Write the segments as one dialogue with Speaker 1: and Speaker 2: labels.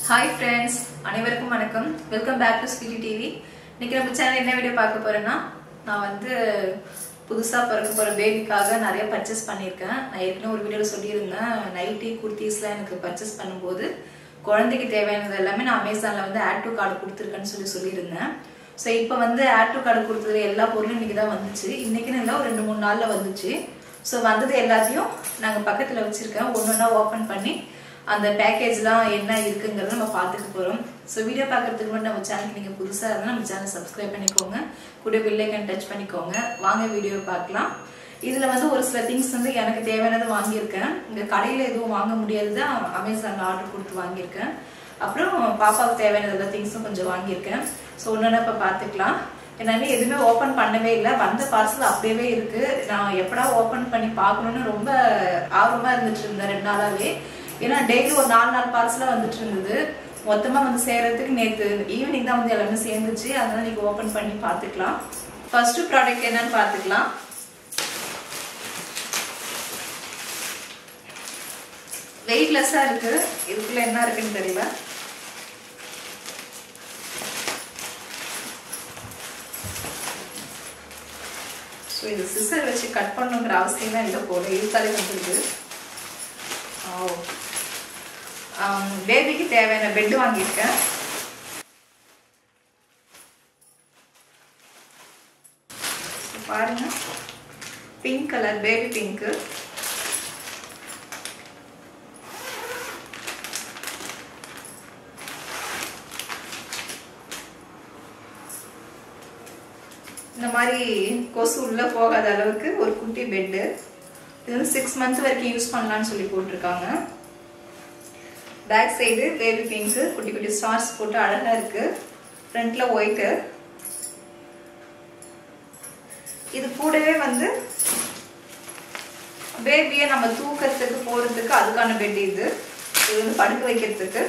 Speaker 1: Hi friends அனைவருக்கும் வணக்கம் welcome back to sweety TV இன்னைக்கு நம்ம சேனல் என்ன வீடியோ பார்க்க போறேன்னா நான் வந்து புதுசாக பிறக்க போகிற பேபிக்காக நிறைய பர்ச்சேஸ் பண்ணியிருக்கேன் நான் ஏற்கனவே ஒரு வீடியோவில் சொல்லியிருந்தேன் நைட்டி குர்த்திஸ்லாம் எனக்கு பர்ச்சேஸ் பண்ணும்போது குழந்தைக்கு தேவையானது எல்லாமே நான் அமேசானில் வந்து ஆட் டு கார்டு கொடுத்துருக்கேன்னு சொல்லி சொல்லியிருந்தேன் ஸோ இப்போ வந்து ஆட் டு கார்டு கொடுத்தது எல்லா பொருளும் இன்னைக்கு தான் வந்துச்சு இன்னைக்குன்னு இல்லை ஒரு ரெண்டு மூணு நாளில் வந்துச்சு ஸோ வந்தது எல்லாத்தையும் நாங்கள் பக்கத்தில் வச்சுருக்கேன் ஒன்று ஒன்றா ஓப்பன் பண்ணி அந்த பேக்கேஜ்லாம் என்ன இருக்குங்கிறத நம்ம பார்த்துக்க போகிறோம் ஸோ வீடியோ பார்க்கறதுக்கு முன்னாடி நம்ம சேனலுக்கு நீங்கள் புதுசாக இருந்தால் நம்ம சேனல் சப்ஸ்கிரைப் பண்ணிக்கோங்க கூட பில்லைக்கன் டச் பண்ணிக்கோங்க வாங்க வீடியோ பார்க்கலாம் இதில் வந்து ஒரு சில திங்ஸ் வந்து எனக்கு தேவையானது வாங்கியிருக்கேன் இங்கே கடையில் எதுவும் வாங்க முடியாது அமேசானில் ஆர்டர் கொடுத்து வாங்கியிருக்கேன் அப்புறம் பாப்பாவுக்கு தேவையான எல்லா திங்ஸும் கொஞ்சம் வாங்கியிருக்கேன் ஸோ ஒன்று இப்போ பார்த்துக்கலாம் என்னால எதுவுமே ஓப்பன் பண்ணவே இல்லை வந்த பார்சல் அப்படியே இருக்கு நான் எப்படா ஓப்பன் பண்ணி பார்க்கணும்னு ரொம்ப ஆர்வமாக இருந்துட்டு இருந்தேன் ரெண்டு நாளாவே ஏன்னா டெய்லி ஒரு நாலு நாலு பார்சலாக வந்துட்டு இருந்தது மொத்தமாக வந்து சேர்றதுக்கு நேற்று ஈவினிங் தான் வந்து எல்லாமே சேர்ந்துச்சு அதனால நீங்கள் ஓப்பன் பண்ணி பார்த்துக்கலாம் ஃபர்ஸ்ட் ப்ராடக்ட் என்னன்னு பார்த்துக்கலாம் வெயிட்லெஸ்ஸாக இருக்கு இதுக்குள்ள என்ன இருக்குன்னு தெரியல ஸோ இது சிசர் வச்சு கட் பண்ணுங்கிற அவசியம் தான் இல்லை போல இழுத்தாலே வந்துருக்கு ஓ பேபிக்கு தேவையான பெட் வாங்கியிருக்கேன் பாருங்க பிங்க் கலர் பேபி பிங்க்கு இந்த மாதிரி கொசு உள்ள போகாத அளவுக்கு ஒரு குட்டி பெட்டு இது வந்து சிக்ஸ் மந்த் வரைக்கும் யூஸ் பண்ணலாம்னு சொல்லி போட்டிருக்காங்க பேக் சைடு பேபி பிங்க்கு குட்டி குட்டி ஸ்டார்ஸ் போட்டு அழகா இருக்கு ஃப்ரண்ட்ல ஒயிட்டு இது கூடவே வந்து பேபியை நம்ம தூக்கறதுக்கு போறதுக்கு அதுக்கான பெட் இது இது வந்து படுக்க வைக்கிறதுக்கு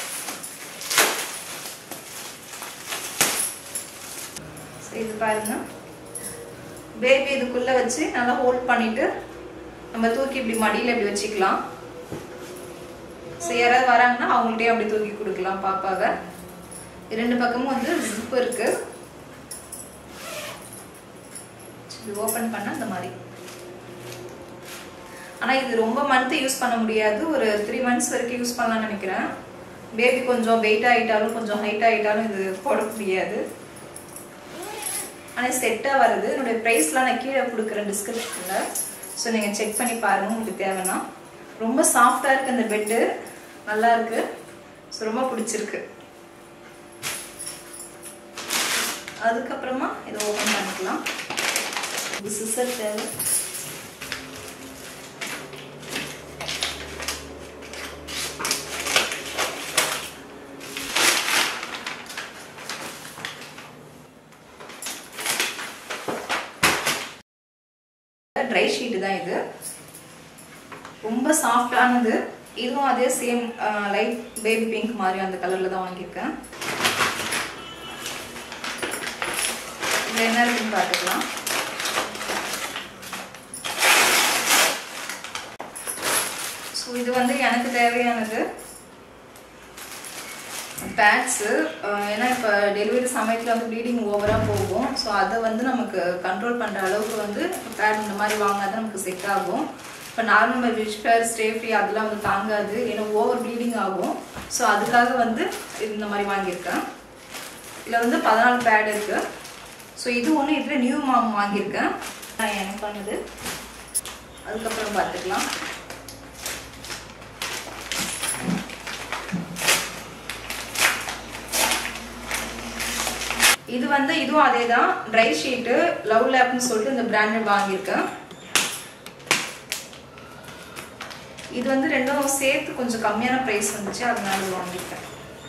Speaker 1: இது பாருங்க பேபி இதுக்குள்ள வச்சு நல்லா ஹோல்ட் பண்ணிட்டு நம்ம தூக்கி இப்படி மடியில இப்படி வச்சுக்கலாம் ஸோ யாராவது வராங்கன்னா அவங்கள்ட்டே அப்படி தூக்கி கொடுக்கலாம் பாப்பாவை இரண்டு பக்கமும் வந்து ஜிப் இருக்கு இது ஓப்பன் பண்ண இந்த மாதிரி ஆனால் இது ரொம்ப மந்த் யூஸ் பண்ண முடியாது ஒரு த்ரீ மந்த்ஸ் வரைக்கும் யூஸ் பண்ணலாம்னு நினைக்கிறேன் பேபி கொஞ்சம் வெயிட் ஆகிட்டாலும் கொஞ்சம் ஹைட் ஆகிட்டாலும் இது போட முடியாது ஆனால் செட்டாக வருது என்னுடைய ப்ரைஸ்லாம் நான் கீழே கொடுக்குறேன் டிஸ்கிரிப்ஷனில் ஸோ நீங்கள் செக் பண்ணி பாருங்கள் உங்களுக்கு தேவைன்னா ரொம்ப சாஃப்டாக இருக்குது அந்த பெட்டு நல்லா இருக்கு ஸோ ரொம்ப பிடிச்சிருக்கு அதுக்கப்புறமா இதை ஓப்பன் பண்ணிக்கலாம் இது சிசர் தேவை ட்ரை ஷீட்டு தான் இது ரொம்ப சாஃப்டானது இதுவும் அதே சேம் லைட் பேபி பிங்க் மாதிரி அந்த கலரில் தான் வாங்கியிருக்கேன் இதில் என்ன இருக்குன்னு பார்த்துக்கலாம் ஸோ இது வந்து எனக்கு தேவையானது பேட்ஸு ஏன்னா இப்போ டெலிவரி சமயத்தில் வந்து ப்ளீடிங் ஓவராக போகும் ஸோ அதை வந்து நமக்கு கண்ட்ரோல் பண்ணுற அளவுக்கு வந்து பேட் இந்த மாதிரி வாங்கினா நமக்கு செட் ஆகும் இப்போ நார்மல் விஷ்பேர் ஸ்டே ஃப்ரீ அதெல்லாம் வந்து தாங்காது ஏன்னா ஓவர் ப்ளீடிங் ஆகும் ஸோ அதுக்காக வந்து இந்த மாதிரி வாங்கியிருக்கேன் இதில் வந்து பதினாலு பேட் இருக்குது ஸோ இது ஒன்று இதில் நியூ மாம் வாங்கியிருக்கேன் நான் எனக்கு பண்ணது அதுக்கப்புறம் பார்த்துக்கலாம் இது வந்து இதுவும் அதே தான் ட்ரை ஷீட்டு லவ் லேப்னு சொல்லிட்டு இந்த பிராண்டட் வாங்கியிருக்கேன் இது வந்து ரெண்டும் சேர்த்து கொஞ்சம் கம்மியான ப்ரைஸ் வந்துச்சு அதனால இது வாங்கியிருக்கேன்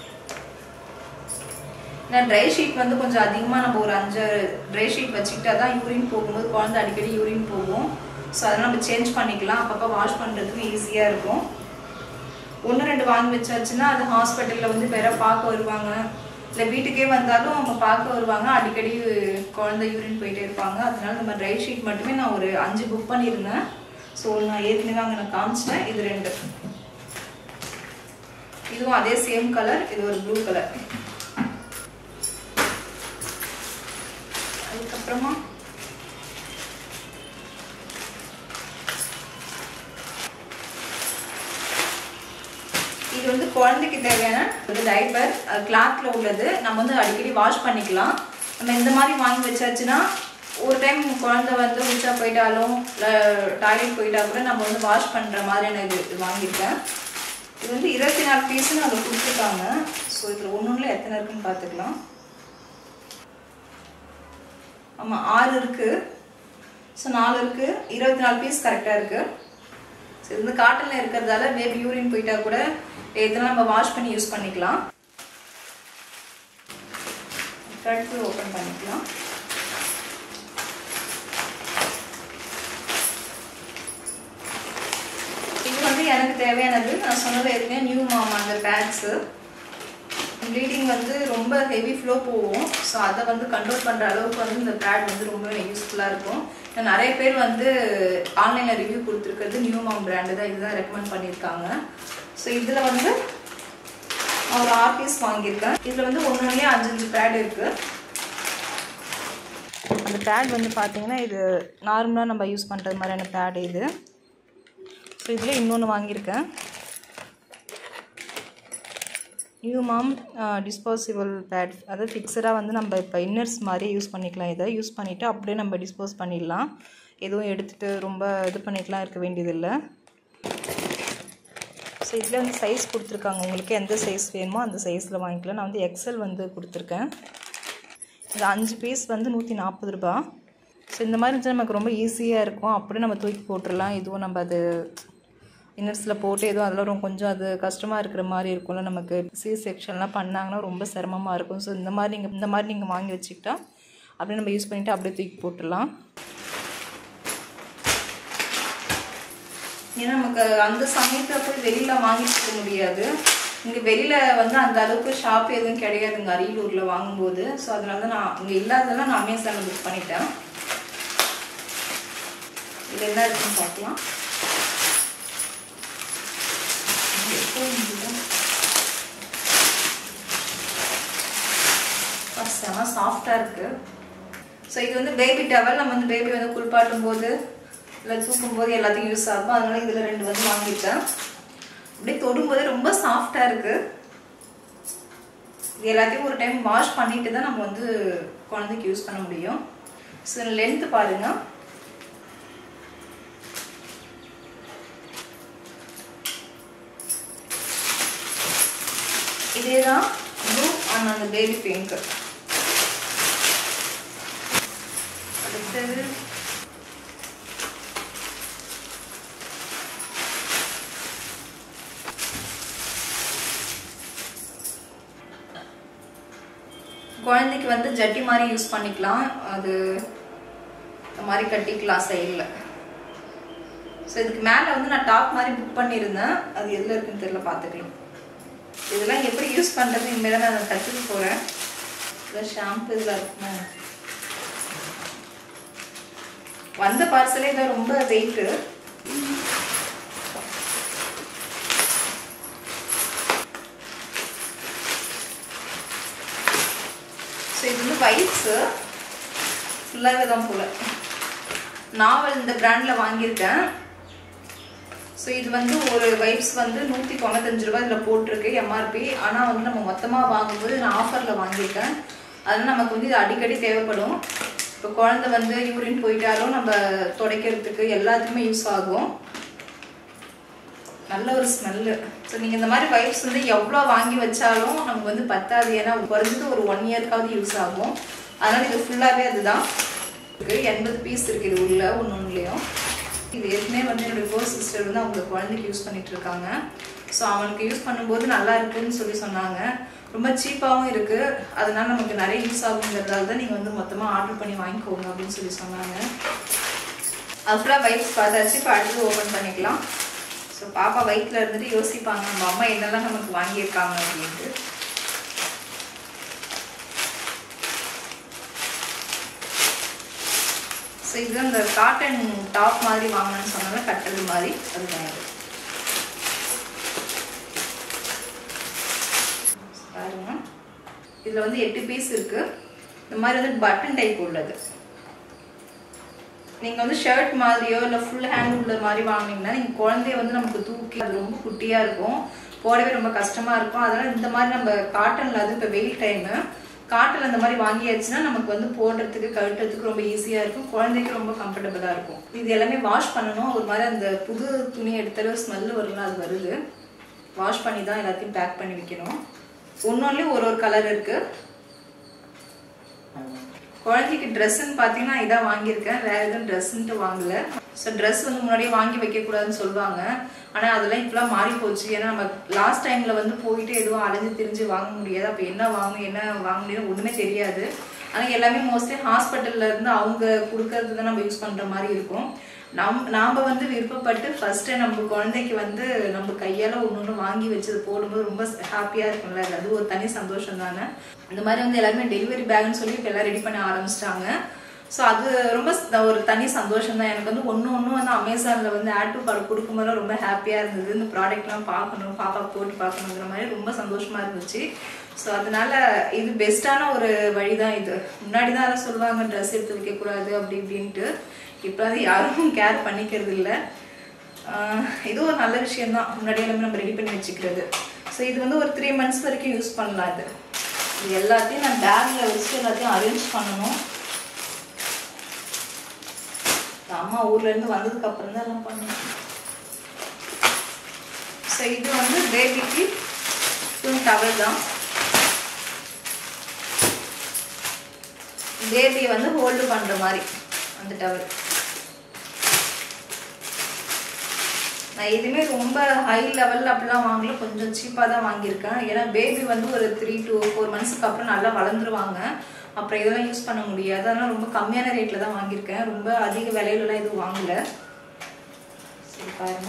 Speaker 1: ஏன்னா ட்ரை ஷீட் வந்து கொஞ்சம் அதிகமாக நம்ம ஒரு அஞ்சு ட்ரை ஷீட் வச்சுக்கிட்டா தான் யூரின் போகும்போது குழந்தை அடிக்கடி யூரின் போகும் ஸோ அதெல்லாம் நம்ம சேஞ்ச் பண்ணிக்கலாம் அப்பப்போ வாஷ் பண்ணுறதுக்கு ஈஸியாக இருக்கும் ஒன்று ரெண்டு வாங்கி வச்சாச்சுன்னா அது ஹாஸ்பிட்டலில் வந்து வேற பார்க்க வருவாங்க இல்லை வீட்டுக்கே வந்தாலும் அவங்க பார்க்க வருவாங்க அடிக்கடி குழந்தை யூரின் போயிட்டே இருப்பாங்க அதனால நம்ம ட்ரை ஷீட் மட்டுமே நான் ஒரு அஞ்சு புக் பண்ணியிருந்தேன் ஸோ நான் ஏற்கனவே அங்கே நான் காமிச்சிட்டேன் இது ரெண்டு இதுவும் அதே சேம் கலர் இது ஒரு ப்ளூ கலர் அதுக்கப்புறமா இது வந்து குழந்தைக்கு தேவையான ஒரு டைப்பர் கிளாத்ல உள்ளது நம்ம வந்து அடிக்கடி வாஷ் பண்ணிக்கலாம் நம்ம இந்த மாதிரி வாங்கி வச்சாச்சுன்னா ஒரு டைம் குழந்தை வந்து உச்சா போயிட்டாலும் இல்லை டாய்லெட் போயிட்டா கூட நம்ம வந்து வாஷ் பண்ணுற மாதிரியான இது இது வாங்கியிருக்கேன் இது வந்து இருபத்தி நாலு பீஸ்னு அதில் கொடுத்துருக்காங்க ஸோ இதில் ஒன்று ஒன்றில் எத்தனை இருக்குன்னு பார்த்துக்கலாம் ஆமாம் ஆறு இருக்குது ஸோ நாலு இருக்குது இருபத்தி நாலு பீஸ் கரெக்டாக இருக்குது ஸோ இது வந்து காட்டனில் இருக்கிறதால பேபி யூரின் போயிட்டா கூட இதெல்லாம் நம்ம வாஷ் பண்ணி யூஸ் பண்ணிக்கலாம் அடுத்து ஓப்பன் பண்ணிக்கலாம் இது வந்து எனக்கு தேவையானது நான் சொன்னது எதுவுமே நியூ மாம் அந்த பேட்ஸு ப்ளீடிங் வந்து ரொம்ப ஹெவி ஃப்ளோ போகும் ஸோ அதை வந்து கண்ட்ரோல் பண்ணுற அளவுக்கு வந்து இந்த பேட் வந்து ரொம்ப யூஸ்ஃபுல்லாக இருக்கும் நான் நிறைய பேர் வந்து ஆன்லைனில் ரிவ்யூ கொடுத்துருக்கிறது நியூ மாம் பிராண்டு தான் இதுதான் ரெக்கமெண்ட் பண்ணியிருக்காங்க ஸோ இதில் வந்து நான் ஒரு ஆறு பீஸ் வாங்கியிருக்கேன் இதில் வந்து ஒன்றுலேயே அஞ்சு அஞ்சு பேட் இருக்குது அந்த பேட் வந்து பார்த்தீங்கன்னா இது நார்மலாக நம்ம யூஸ் பண்ணுறது மாதிரியான பேட் இது ஸோ இதில் இன்னொன்று வாங்கியிருக்கேன் நியூ மாம் டிஸ்போசிபிள் பேட் அதாவது ஃபிக்ஸடாக வந்து நம்ம இப்போ இன்னர்ஸ் மாதிரி யூஸ் பண்ணிக்கலாம் இதை யூஸ் பண்ணிவிட்டு அப்படியே நம்ம டிஸ்போஸ் பண்ணிடலாம் எதுவும் எடுத்துகிட்டு ரொம்ப இது பண்ணிட்டுலாம் இருக்க வேண்டியதில்லை ஸோ இதில் வந்து சைஸ் கொடுத்துருக்காங்க உங்களுக்கு எந்த சைஸ் வேணுமோ அந்த சைஸில் வாங்கிக்கலாம் நான் வந்து எக்ஸல் வந்து கொடுத்துருக்கேன் இந்த அஞ்சு பீஸ் வந்து நூற்றி நாற்பது ரூபா ஸோ இந்த மாதிரி இருந்துச்சு நமக்கு ரொம்ப ஈஸியாக இருக்கும் அப்படியே நம்ம தூக்கி போட்டுடலாம் இதுவும் நம்ம அது இன்னர்ஸில் போட்டு எதுவும் அதெல்லாம் ரொம்ப கொஞ்சம் அது கஷ்டமாக இருக்கிற மாதிரி இருக்கும்ல நமக்கு சி செக்ஷன்லாம் பண்ணாங்கன்னா ரொம்ப சிரமமாக இருக்கும் ஸோ இந்த மாதிரி நீங்கள் இந்த மாதிரி நீங்கள் வாங்கி வச்சுக்கிட்டா அப்படியே நம்ம யூஸ் பண்ணிவிட்டு அப்படியே தூக்கி போட்டுடலாம் ஏன்னா நமக்கு அந்த சமயத்தில் போய் வெளியில் வாங்கிட்டு இருக்க முடியாது இங்கே வெளியில் வந்து அந்த அளவுக்கு ஷாப் எதுவும் கிடையாதுங்க அரியலூரில் வாங்கும்போது ஸோ அதனால தான் நான் இங்கே இல்லாததெல்லாம் நான் அமேசானில் புக் பண்ணிட்டேன் இது என்ன இருக்குன்னு பார்க்கலாம் செம சாஃப்டாக இருக்குது ஸோ இது வந்து பேபி டவல் நம்ம வந்து பேபி வந்து குளிப்பாட்டும் போது இல்லை தூக்கும் போது எல்லாத்தையும் யூஸ் ஆகும் அதனால இதில் ரெண்டு வந்து வாங்கிட்டேன் அப்படியே தொடும்போது ரொம்ப சாஃப்டாக இருக்குது இது எல்லாத்தையும் ஒரு டைம் வாஷ் பண்ணிட்டு தான் நம்ம வந்து குழந்தைக்கு யூஸ் பண்ண முடியும் ஸோ லென்த்து பாருங்கள் இதே தான் ப்ளூ அண்ட் அந்த பேபி பிங்க் அடுத்தது குழந்தைக்கு வந்து ஜட்டி மாதிரி யூஸ் பண்ணிக்கலாம் அது இந்த மாதிரி கட்டிக்கலாம் சைடில் ஸோ இதுக்கு மேலே வந்து நான் டாப் மாதிரி புக் பண்ணியிருந்தேன் அது எதில் இருக்குன்னு தெரியல பார்த்துக்கலாம் இதெல்லாம் எப்படி யூஸ் பண்ணுறது இனிமேல் தான் நான் கற்றுக்க போகிறேன் இதில் ஷாம்பு இதில் இருக்குமா வந்த பார்சலே இதான் ரொம்ப வெயிட்டு ஸோ இது வந்து வைப்ஸு ஃபுல்லாகவே தான் போல நாவல் இந்த பிராண்டில் வாங்கியிருக்கேன் ஸோ இது வந்து ஒரு வைப்ஸ் வந்து நூற்றி தொண்ணூத்தஞ்சு ரூபாய் இதில் போட்டிருக்கு எம்ஆர்பி ஆனால் வந்து நம்ம மொத்தமாக வாங்கும்போது நான் ஆஃபரில் வாங்கியிருக்கேன் அதனால் நமக்கு வந்து இது அடிக்கடி தேவைப்படும் இப்போ குழந்தை வந்து யூரின் போயிட்டாலும் நம்ம துடைக்கிறதுக்கு எல்லாத்துக்குமே யூஸ் ஆகும் நல்ல ஒரு ஸ்மெல்லு ஸோ நீங்கள் இந்த மாதிரி வைப்ஸ் வந்து எவ்வளோ வாங்கி வச்சாலும் நமக்கு வந்து பத்தாது ஏன்னா குறைஞ்சது ஒரு ஒன் இயர்க்காவது யூஸ் ஆகும் அதனால் இது ஃபுல்லாகவே அதுதான் இருக்குது எண்பது பீஸ் இருக்குது இது உள்ள ஒன்று ஒன்றுலேயும் இது ஏற்கனவே வந்து என்னோட கோ சிஸ்டர் வந்து அவங்க குழந்தைக்கு யூஸ் பண்ணிட்டு இருக்காங்க ஸோ அவனுக்கு யூஸ் பண்ணும்போது நல்லா இருக்குன்னு சொல்லி சொன்னாங்க ரொம்ப சீப்பாகவும் இருக்குது அதனால நமக்கு நிறைய யூஸ் ஆகுங்கிறதால தான் நீங்கள் வந்து மொத்தமாக ஆர்டர் பண்ணி வாங்கிக்கோங்க அப்படின்னு சொல்லி சொன்னாங்க அது ஃபுல்லாக வைப்ஸ் பார்த்தாச்சு இப்போ அடுத்து ஓப்பன் பண்ணிக்கலாம் ஸோ பாப்பா வயிற்றுல இருந்துட்டு யோசிப்பாங்க நம்ம அம்மா என்னெல்லாம் நமக்கு வாங்கியிருக்காங்க அப்படின்ட்டு ஸோ இது அந்த காட்டன் டாப் மாதிரி வாங்கணும்னு சொன்னால கட்டது மாதிரி அதுதான் இது இதில் வந்து எட்டு பீஸ் இருக்கு இந்த மாதிரி வந்து பட்டன் டைப் உள்ளது நீங்கள் வந்து ஷர்ட் மாதிரியோ இல்லை ஃபுல் ஹேண்ட் உள்ள மாதிரி வாங்கினீங்கன்னா நீங்கள் குழந்தைய வந்து நமக்கு தூக்கி அது ரொம்ப குட்டியாக இருக்கும் போடவே ரொம்ப கஷ்டமாக இருக்கும் அதனால் இந்த மாதிரி நம்ம காட்டனில் அது இப்போ வெயில் டைமு காட்டில் இந்த மாதிரி வாங்கியாச்சுன்னா நமக்கு வந்து போடுறதுக்கு கழட்டுறதுக்கு ரொம்ப ஈஸியாக இருக்கும் குழந்தைக்கு ரொம்ப கம்ஃபர்டபுளாக இருக்கும் இது எல்லாமே வாஷ் பண்ணணும் ஒரு மாதிரி அந்த புது துணி எடுத்தாலும் ஸ்மெல் வரலாம் அது வருது வாஷ் பண்ணி தான் எல்லாத்தையும் பேக் பண்ணி வைக்கணும் ஒன்னொன்னுலேயும் ஒரு ஒரு கலர் இருக்குது குழந்தைக்கு ட்ரெஸ்ஸுன்னு பார்த்தீங்கன்னா இதான் வாங்கியிருக்கேன் வேற எதுவும் ட்ரெஸ்ஸுன்ட்டு வாங்கல ஸோ ட்ரெஸ் வந்து முன்னாடியே வாங்கி வைக்கக்கூடாதுன்னு சொல்லுவாங்க ஆனால் அதெல்லாம் இப்பெல்லாம் மாறி போச்சு ஏன்னா நம்ம லாஸ்ட் டைமில் வந்து போயிட்டு எதுவும் அலைஞ்சு திரிஞ்சு வாங்க முடியாது அப்போ என்ன வாங்கணும் என்ன வாங்க முடியாது ஒன்றுமே தெரியாது ஆனால் எல்லாமே மோஸ்ட்லி ஹாஸ்பிட்டல்ல இருந்து அவங்க கொடுக்கறது தான் நம்ம யூஸ் பண்ணுற மாதிரி இருக்கும் நம் நாம் வந்து விருப்பப்பட்டு ஃபஸ்ட்டு நம்ம குழந்தைக்கு வந்து நம்ம கையால் ஒன்று ஒன்று வாங்கி வச்சது போடும்போது ரொம்ப ஹாப்பியாக இருக்கும்ல அது ஒரு தனி சந்தோஷம் தானே இந்த மாதிரி வந்து எல்லாருமே டெலிவரி பேக்னு சொல்லி இப்போ எல்லாம் ரெடி பண்ண ஆரம்பிச்சிட்டாங்க ஸோ அது ரொம்ப ச- ஒரு தனி சந்தோஷம் தான் எனக்கு வந்து ஒன்று ஒன்று வந்து அமேசானில் வந்து ஆட் டு கார்டு கொடுக்கும்போது ரொம்ப ஹாப்பியாக இருந்தது இந்த ப்ராடக்ட்லாம் பார்க்கணும் பாப்பா போட்டு பார்க்கணுங்கிற மாதிரி ரொம்ப சந்தோஷமாக இருந்துச்சு ஸோ அதனால இது பெஸ்ட்டான ஒரு வழி தான் இது முன்னாடி தான் அதை சொல்லுவாங்க ட்ரெஸ் எடுத்து வைக்கக்கூடாது அப்படி இப்படின்ட்டு இப்போ அது யாரும் கேர் பண்ணிக்கிறது இல்லை இது ஒரு நல்ல விஷயம் தான் முன்னாடி எல்லாமே நம்ம ரெடி பண்ணி வச்சுக்கிறது ஸோ இது வந்து ஒரு த்ரீ மந்த்ஸ் வரைக்கும் யூஸ் பண்ணலாம் இது இது எல்லாத்தையும் நான் பேக்கில் வச்சு எல்லாத்தையும் அரேஞ்ச் பண்ணணும் இந்த அம்மா ஊர்ல இருந்து வந்ததுக்கு அப்புறம் தான் எல்லாம் பண்ணேன் ஸோ இது வந்து பேபிக்கு டவல் தான் பேபியை வந்து ஹோல்டு பண்ற மாதிரி அந்த டவல் நான் எதுவுமே ரொம்ப ஹை லெவலில் அப்படிலாம் வாங்கல கொஞ்சம் சீப்பாக தான் வாங்கியிருக்கேன் ஏன்னா பேபி வந்து ஒரு த்ரீ to ஃபோர் மந்த்ஸ்க்கு அப்புறம் நல்லா வளர்ந்துருவாங்க அப்புறம் இதெல்லாம் யூஸ் பண்ண முடியாது அதனால் ரொம்ப கம்மியான ரேட்டில் தான் வாங்கியிருக்கேன் ரொம்ப அதிக விலையிலலாம் எதுவும் வாங்கல சரி பாருங்க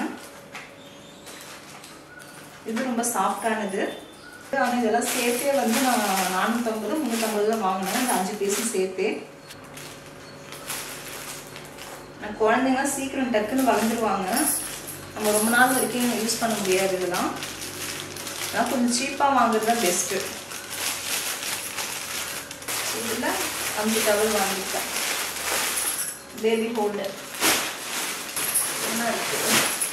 Speaker 1: இது ரொம்ப சாஃப்டானது ஆனால் இதெல்லாம் சேர்த்தே வந்து நான் நானூற்றம்பது முந்நூற்றம்பது தான் வாங்கினேன் இந்த அஞ்சு பீஸும் சேர்த்தே நான் குழந்தைங்க சீக்கிரம் டக்குன்னு வளர்ந்துருவாங்க நம்ம ரொம்ப நாள் வரைக்கும் யூஸ் பண்ண முடியாது இதெல்லாம் ஆனால் கொஞ்சம் சீப்பாக வாங்குறது தான் பெஸ்ட்டு இதில் அஞ்சு டவல் வாங்கியிருக்கேன் பேபி ஹோல்டர் என்ன இருக்குது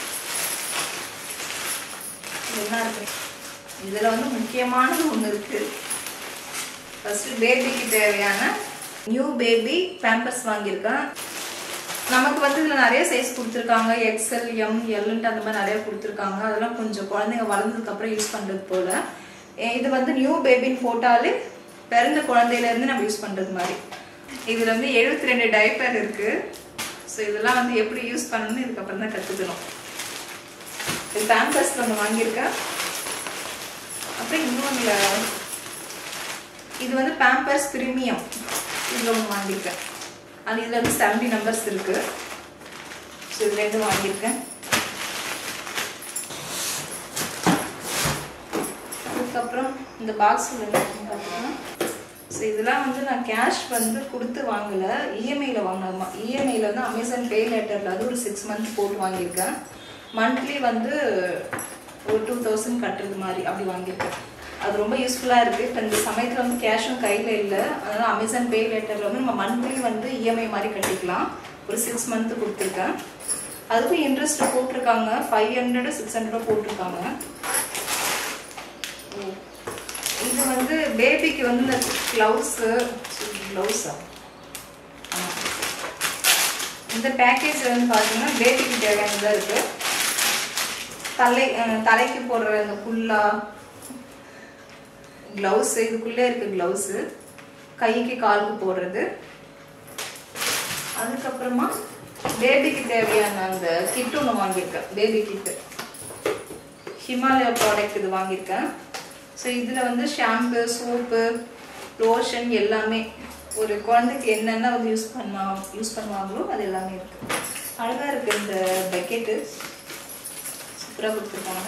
Speaker 1: என்ன இருக்கு இதில் வந்து முக்கியமானது ஒன்று இருக்குது ஃபஸ்ட்டு பேபிக்கு தேவையான நியூ பேபி பேம்பர்ஸ் வாங்கியிருக்கேன் நமக்கு வந்து இதில் நிறைய சைஸ் கொடுத்துருக்காங்க எக்ஸ்எல் எம் எல்ன்ட்டு அந்த மாதிரி நிறைய கொடுத்துருக்காங்க அதெல்லாம் கொஞ்சம் குழந்தைங்க வளர்ந்ததுக்கு அப்புறம் யூஸ் பண்ணுறது போல எ- இது வந்து நியூ பேபின்னு போட்டாலே பிறந்த குழந்தையிலேருந்து நம்ம யூஸ் பண்ணுறது மாதிரி இதில் வந்து எழுபத்தி ரெண்டு டைப்பர் இருக்குது ஸோ இதெல்லாம் வந்து எப்படி யூஸ் பண்ணணும்னு இதுக்கப்புறம் தான் கற்றுக்கணும் இது பேம்பர்ஸ் ஒன்று வாங்கியிருக்கேன் அப்புறம் இன்னொன்று இது வந்து பேம்பர்ஸ் பிரீமியம் இதில் ஒன்று வாங்கியிருக்கேன் அது இதில் வந்து செவன்டி நம்பர்ஸ் இருக்கு ஸோ இது ரெண்டும் வாங்கியிருக்கேன் அதுக்கப்புறம் இந்த பாக்ஸ் பார்த்தீங்கன்னா ஸோ இதெல்லாம் வந்து நான் கேஷ் வந்து கொடுத்து வாங்கலை இஎம்ஐயில் வாங்கினதுமா இஎம்ஐயில் வந்து அமேசான் பே லேட்டரில் அது ஒரு சிக்ஸ் மந்த் போட்டு வாங்கியிருக்கேன் மந்த்லி வந்து ஒரு டூ தௌசண்ட் கட்டுறது மாதிரி அப்படி வாங்கியிருக்கேன் அது ரொம்ப யூஸ்ஃபுல்லாக இருக்குது இப்போ இந்த சமயத்தில் வந்து கேஷும் கையில் இல்லை அதனால் அமேசான் பே லேட்டரில் வந்து நம்ம மந்த்லி வந்து இஎம்ஐ மாதிரி கட்டிக்கலாம் ஒரு சிக்ஸ் மந்த்து கொடுத்துருக்கேன் அதுக்கும் இன்ட்ரெஸ்ட் போட்டிருக்காங்க ஃபைவ் ஹண்ட்ரடு சிக்ஸ் ஹண்ட்ரடோ போட்டிருக்காங்க ஓ. இது வந்து பேபிக்கு வந்து இந்த க்ளவுஸு க்ளவுஸா இந்த பேக்கேஜ் வந்து பார்த்தீங்கன்னா பேபிக்கு தேவையானதாக இருக்குது தலை அஹ், தலைக்கு போடுற இந்த குல்லா க்ளவுஸு இதுக்குள்ளே இருக்கு க்ளவுஸு கைக்கு காலுக்கு போடுறது அதுக்கப்புறமா பேபிக்கு தேவையான அந்த கிட் ஒன்று வாங்கியிருக்கேன் பேபி கிட்டு ஹிமாலயா ப்ராடக்ட் இது வாங்கியிருக்கேன் ஸோ இதில் வந்து ஷாம்பு சோப்பு லோஷன் எல்லாமே ஒரு குழந்தைக்கு என்னென்ன வந்து யூஸ் பண்ணா யூஸ் பண்ணுவாங்களோ அது எல்லாமே இருக்குது அழகாக இருக்குது இந்த பக்கெட்டு சூப்பராக கொடுத்துருக்காங்க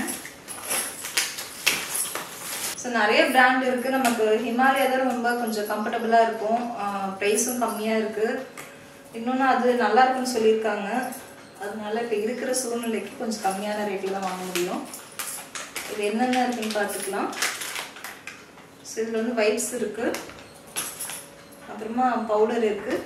Speaker 1: ஸோ நிறைய பிராண்ட் இருக்குது நமக்கு ஹிமாலயா தான் ரொம்ப கொஞ்சம் கம்ஃபர்டபுளாக இருக்கும் ப்ரைஸும் கம்மியாக இருக்குது இன்னொன்று அது நல்லா இருக்குன்னு சொல்லியிருக்காங்க அதனால இப்போ இருக்கிற சூழ்நிலைக்கு கொஞ்சம் கம்மியான ரேட்டில் தான் வாங்க முடியும் இது என்னென்ன இருக்குன்னு பார்த்துக்கலாம் ஸோ ஸோ இதில் வந்து வைப்ஸ் இருக்குது அப்புறமா பவுடர் இருக்குது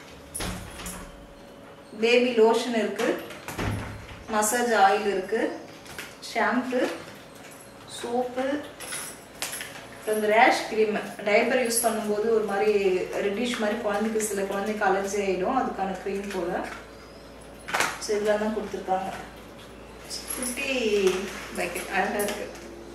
Speaker 1: பேபி லோஷன் இருக்குது மசாஜ் ஆயில் இருக்குது ஷாம்பு சோப்பு அப்புறம் இந்த ரேஷ் க்ரீம் டைப்பர் யூஸ் பண்ணும்போது ஒரு மாதிரி ரெட்டிஷ் மாதிரி குழந்தைக்கு சில குழந்தைக்கு அலர்ஜி ஆகிடும் அதுக்கான க்ரீம் போல் ஸோ இதெல்லாம் தான் கொடுத்துருக்காங்க குட்டி பக்கெட் அழகாக இருக்குது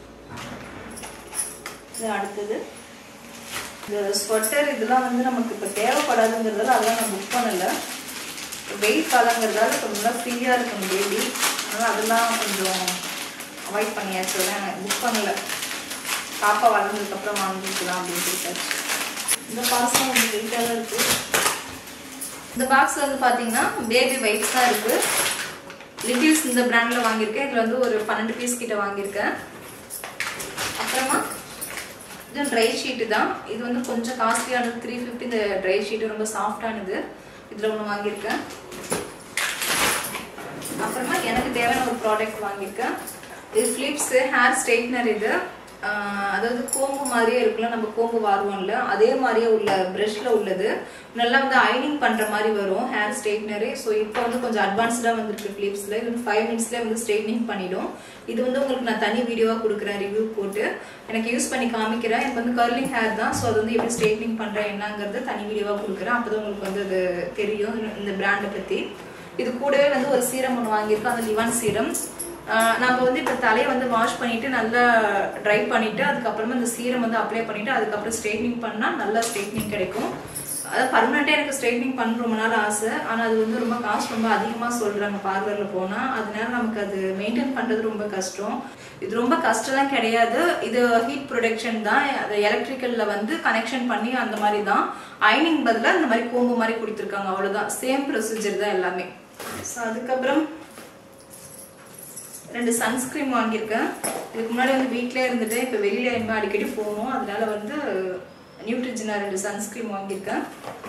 Speaker 1: இது அடுத்தது இந்த ஸ்வெட்டர் இதெல்லாம் வந்து நமக்கு இப்போ தேவைப்படாதுங்கிறதால அதெல்லாம் நான் புக் பண்ணலை வெயில் காலங்கிறதால கொஞ்சம் நல்லா ஃப்ரீயாக இருக்கும் பேபி அதனால் அதெல்லாம் கொஞ்சம் அவாய்ட் பண்ணியாச்சு புக் பண்ணலை பாப்பா வளர்ந்ததுக்கப்புறம் வாங்கிக்கலாம் அப்படின்னு சொல்லிட்டாச்சு இந்த பாக்ஸும் கொஞ்சம் வெயிட்டாக தான் இருக்குது இந்த பாக்ஸ் வந்து பார்த்தீங்கன்னா பேபி வைப்ஸ் தான் இருக்குது லிட்டில்ஸ் இந்த பிராண்டில் வாங்கியிருக்கேன் இதில் வந்து ஒரு பன்னெண்டு பீஸ் கிட்ட வாங்கியிருக்கேன் அப்புறமா இது ட்ரை ஷீட்டு தான் இது வந்து கொஞ்சம் காஸ்ட்லியானது த்ரீ ஃபிஃப்டி இந்த ட்ரை ஷீட்டு ரொம்ப சாஃப்டானது இதில் ஒன்று வாங்கியிருக்கேன் அப்புறமா எனக்கு தேவையான ஒரு ப்ராடக்ட் வாங்கியிருக்கேன் இது ஃபிலிப்ஸ் ஹேர் ஸ்ட்ரைட்னர் இது ஆஹ் அதாவது கோம்பு மாதிரியே இருக்குல்ல நம்ம கோம்பு வாருவோம்ல அதே மாதிரியே உள்ள ப்ரஷ்ல உள்ளது நல்லா வந்து ஐனிங் பண்ற மாதிரி வரும் ஹேர் ஸ்ட்ரைட்னரு ஸோ இப்போ வந்து கொஞ்சம் அட்வான்ஸ்டாக வந்திருக்கு ஃபிலிப்ஸில் இது வந்து ஃபைவ் மினிட்ஸ்லேயே வந்து ஸ்ட்ரைட்னிங் பண்ணிடும் இது வந்து உங்களுக்கு நான் தனி வீடியோவாக கொடுக்குறேன் ரிவ்யூ போட்டு எனக்கு யூஸ் பண்ணி காமிக்கிறேன் எனக்கு வந்து கர்லிங் ஹேர் தான் ஸோ அது வந்து எப்படி ஸ்ட்ரைட்னிங் பண்ணுறேன் என்னங்கிறது தனி வீடியோவாக கொடுக்குறேன் அப்போ தான் உங்களுக்கு வந்து அது தெரியும் இந்த பிராண்டை பற்றி இது கூடவே வந்து ஒரு சீரம் ஒன்று வாங்கியிருக்கோம் அந்த லிவான் சீரம் ஆஹ் நம்ம வந்து இப்போ தலையை வந்து வாஷ் பண்ணிட்டு நல்லா ட்ரை பண்ணிட்டு அதுக்கப்புறமா இந்த சீரம் வந்து அப்ளை பண்ணிட்டு அதுக்கப்புறம் ஸ்ட்ரைட்னிங் பண்ணால் நல்லா ஸ்ட்ரைட்னிங் கிடைக்கும் அதாவது பர்மனெண்ட்டாக எனக்கு ஸ்ட்ரைட்னிங் பண்ண ரொம்ப நாள் ஆசை ஆனால் அது வந்து ரொம்ப காசு ரொம்ப அதிகமாக சொல்கிறாங்க பார்லரில் போனால் அதனால நமக்கு அது மெயின்டைன் பண்ணுறது ரொம்ப கஷ்டம் இது ரொம்ப கஷ்டம்லாம் கிடையாது இது ஹீட் ப்ரொடக்ஷன் தான் அது எலக்ட்ரிக்கலில் வந்து கனெக்ஷன் பண்ணி அந்த மாதிரி தான் ஐனிங் பதிலாக இந்த மாதிரி கோம்பு மாதிரி கொடுத்துருக்காங்க அவ்வளோதான் சேம் ப்ரொசீஜர் தான் எல்லாமே ஸோ அதுக்கப்புறம் ரெண்டு சன்ஸ்கிரீம் வாங்கியிருக்கேன் இதுக்கு முன்னாடி வந்து வீட்டிலே இருந்துட்டு இப்போ வெளியில் இனிமேல் அடிக்கடி போகணும் அதனால வந்து நியூட்ரிஜினா ரெண்டு சன்ஸ்கிரீம் வாங்கியிருக்கேன்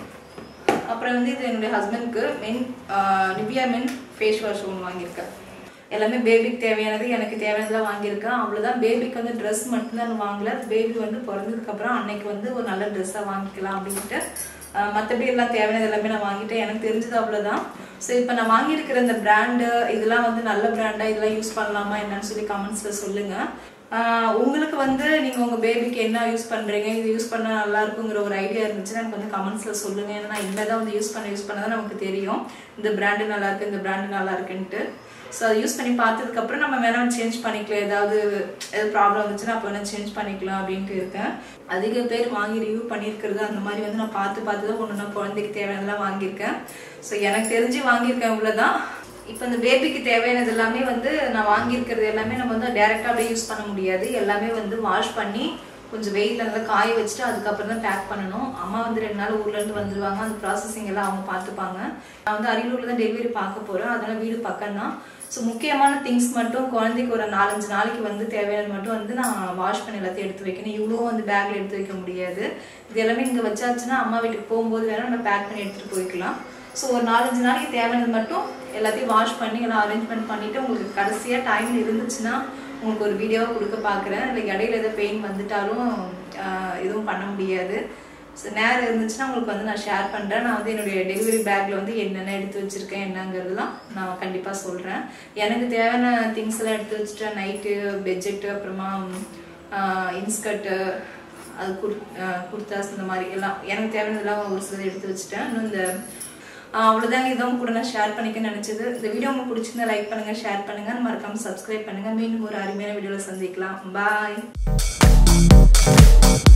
Speaker 1: அப்புறம் வந்து இது என்னுடைய ஹஸ்பண்ட்க்கு men Nivea men face wash ஒன்று வாங்கியிருக்கேன் எல்லாமே பேபிக்கு தேவையானது எனக்கு தேவையானதெல்லாம் வாங்கியிருக்கேன் அவ்வளோதான் பேபிக்கு வந்து ட்ரெஸ் மட்டும்தான் நான் வாங்கல பேபி வந்து பிறந்ததுக்கப்புறம் அன்னைக்கு வந்து ஒரு நல்ல ட்ரெஸ்ஸாக வாங்கிக்கலாம் அப்படின்ட்டு மற்றபடி எல்லாம் தேவையானது எல்லாமே நான் வாங்கிட்டேன் எனக்கு தெரிஞ்சது அவ்வளோதான் ஸோ இப்போ நான் வாங்கியிருக்கிற இந்த பிராண்டு இதெல்லாம் வந்து நல்ல பிராண்டா இதெல்லாம் யூஸ் பண்ணலாமா என்னன்னு சொல்லி கமெண்ட்ஸில் சொல்லுங்கள் ஆஹ் உங்களுக்கு வந்து நீங்கள் உங்கள் பேபிக்கு என்ன யூஸ் பண்ணுறீங்க இது யூஸ் பண்ணால் நல்லா இருக்குங்கிற ஒரு ஐடியா இருந்துச்சுன்னா எனக்கு வந்து கமெண்ட்ஸில் சொல்லுங்கள் ஏன்னா நான் இனிமேல் தான் வந்து யூஸ் பண்ண யூஸ் பண்ண தான் நமக்கு தெரியும் இந்த பிராண்டு நல்லா இருக்கு இந்த பிராண்டு நல்லா இருக்குன்ட்டு ஸோ அதை யூஸ் பண்ணி பார்த்ததுக்கப்புறம் நம்ம வேணா சேஞ்ச் பண்ணிக்கலாம் ஏதாவது ஏதாவது ப்ராப்ளம் வந்துச்சுன்னா அப்போ வேணா சேஞ்ச் பண்ணிக்கலாம் அப்படின்ட்டு இருக்கேன் அதிக பேர் வாங்கி ரிவ்யூ பண்ணியிருக்கிறது அந்த மாதிரி வந்து நான் பார்த்து பார்த்து தான் ஒன்று நான் குழந்தைக்கு தேவையானதெல்லாம் வாங்கியிருக்கேன் ஸோ எனக்கு தெரிஞ்சு வாங்கியிருக்கேன் இவ்வளோதான் இப்போ இந்த பேபிக்கு தேவையானது எல்லாமே வந்து நான் வாங்கியிருக்கிறது எல்லாமே நம்ம வந்து டேரெக்டாக அப்படியே யூஸ் பண்ண முடியாது எல்லாமே வந்து வாஷ் பண்ணி கொஞ்சம் வெயிலில் நல்லா காய வச்சுட்டு அதுக்கப்புறம் தான் பேக் பண்ணணும் அம்மா வந்து ரெண்டு நாள் ஊர்லேருந்து வந்துடுவாங்க அந்த ப்ராசஸிங் எல்லாம் அவங்க பார்த்துப்பாங்க நான் வந்து அரியலூரில் தான் டெலிவரி பார்க்க போகிறேன் அதனால வீடு பக்கம் தான் ஸோ முக்கியமான திங்ஸ் மட்டும் குழந்தைக்கு ஒரு நாலஞ்சு நாளைக்கு வந்து தேவையானது மட்டும் வந்து நான் வாஷ் பண்ணி எல்லாத்தையும் எடுத்து வைக்கணும் இவ்வளோ வந்து பேக்கில் எடுத்து வைக்க முடியாது இது எல்லாமே இங்கே வச்சாச்சுன்னா அம்மா வீட்டுக்கு போகும்போது வேணால் நம்ம பேக் பண்ணி எடுத்துகிட்டு போய்க்கலாம் ஸோ ஒரு நாலஞ்சு நாளைக்கு தேவையானது மட்டும் எல்லாத்தையும் வாஷ் பண்ணி எல்லாம் அரேஞ்ச்மெண்ட் பண்ணிவிட்டு உங்களுக்கு கடைசியாக டைம் இருந்துச்சுன்னா உங்களுக்கு ஒரு வீடியோவாக கொடுக்க பார்க்குறேன் இல்லை இடையில ஏதோ பெயின் வந்துட்டாலும் ஆஹ், எதுவும் பண்ண முடியாது ஸோ நேரம் இருந்துச்சுன்னா உங்களுக்கு வந்து நான் ஷேர் பண்ணுறேன் நான் வந்து என்னுடைய டெலிவரி பேக்கில் வந்து என்னென்ன எடுத்து வச்சுருக்கேன் என்னங்கிறதுலாம் நான் கண்டிப்பாக சொல்கிறேன் எனக்கு தேவையான திங்ஸ் எல்லாம் எடுத்து வச்சுட்டேன் நைட்டு பெட்ஜெட்டு அப்புறமா இன்ஸ்கர்ட்டு அது குர் குர்தாஸ் இந்த மாதிரி எல்லாம் எனக்கு தேவையானதெல்லாம் ஒரு சிலது எடுத்து வச்சுட்டேன் இன்னும் இந்த ஆஹ் அவ்வளவுதாங்க இதான் கூட நான் ஷேர் பண்ணிக்க நினைச்சது இந்த வீடியோ உங்களுக்கு பிடிச்சிருந்தா லைக் பண்ணுங்க ஷேர் பண்ணுங்க மறக்காம சப்ஸ்கிரைப் பண்ணுங்க மீண்டும் ஒரு அருமையான வீடியோல சந்திக்கலாம் பாய்